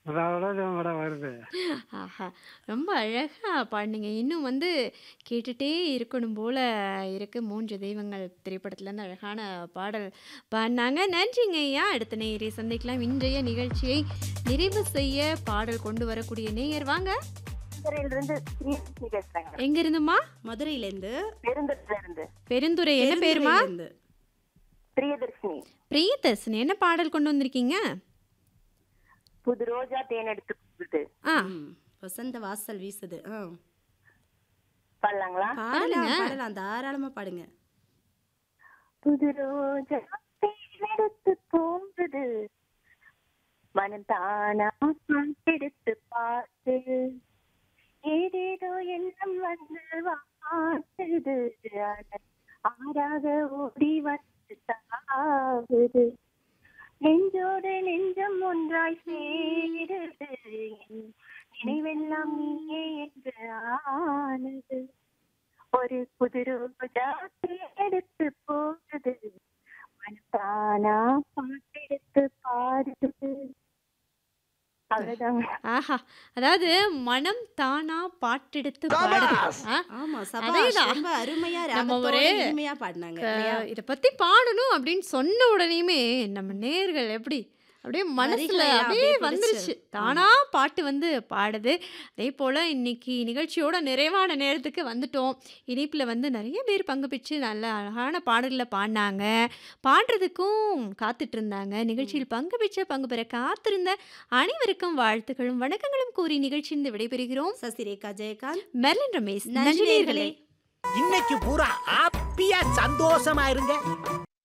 அவ்வளோதான் மேடம் வருது ஆஹா! ரொம்ப அழகா பாடுனீங்க. இன்னும் வந்து கேட்டுட்டே இருக்கணும் போல இருக்கு. "மூன்று தெய்வங்கள்" திரைப்படத்துலேருந்து அழகான பாடல் பாடுனாங்க. நன்றிங்க ஐயா. அடுத்த நேயரை சந்திக்கலாம். இன்றைய நிகழ்ச்சியை நிறைவு செய்ய பாடல் கொண்டு வரக்கூடிய நேயர் வாங்க. மதுரையிலிருந்து பிரியதர்ஷினி பேசுறேங்க எங்க இருந்துமா? மதுரையிலேருந்து பெருந்துறையில இருந்து பெருந்துறை. என்ன பேருமா? பெருந்துறையிலேருந்து. பிரியதர்ஷினி பிரியதர்ஷினி. என்ன பாடல் கொண்டு வந்திருக்கீங்க? புது ரோஜா தேன் எடுத்து கொடுத்து ஆ. ம். வசந்த வாசல் வீசுது ஆ. பாடலாங்களா பாடலாம் பாடுங்க. பாடலாம் தாராளமா பாடுங்க புது ரோஜா தேன் எடுத்து போகுது மனம் தானா எடுத்து பார்த்து ஏதேதோ எண்ணம் வந்து வாட்டுது ஆறாக ஓடி வந்து தாவுது நெஞ்சோடு நெஞ்சம் ஒன்றாய் சேருது என் நினைவெல்லாம் நீயே என்று ஆனது ஒரு புது ரோஜா எடுத்து போகுது மனத்தானா பாட்டெடுத்து பாடுது அவ்வளவுதாங்க ஆஹா! அதாவது மனம் தானா பாட்டெடுத்து பாடுது. ஆ. ஆமா சபாஷ் அதேதான். ரொம்ப அருமையா நம்ம ராகத்தோட ஒரு இனிமையா பாடினாங்க க இல்லையா இத பத்தி பாடணும் அப்படின்னு சொன்ன உடனேயுமே நம்ம நேயர்கள் எப்படி அப்படியே மனசுல வரிகளை எல்லாம் அப்படியே அப்படியே வந்துருச்சு. பிடிச்சு தானா ஆமா பாட்டு வந்து பாடுது. அதேபோல இன்னைக்கு நிகழ்ச்சியோட நிறைவான நேரத்துக்கு வந்துட்டோம். இணைப்புல வந்து நெறைய பேர் பங்கு பெற்று நல்ல அழகான பாடல்கள பாடுனாங்க. பாடுறதுக்கும் காத்துட்டு இருந்தாங்க. ம். நிகழ்ச்சியில் பங்கு பெற்ற, பங்கு பெற காத்திருந்த அனைவருக்கும் வாழ்த்துக்களும், வணக்கங்களும் கூறி நிகழ்ச்சியிருந்து விடைபெறுகிறோம். சசிரேகா ஜெயகாந்த் மெர்லின் ரமேஷ். நன்றி நன்றி நேயர்களே. நேயர்களே இன்னைக்கு பூரா ஹாப்பியா சந்தோஷமா இருங்க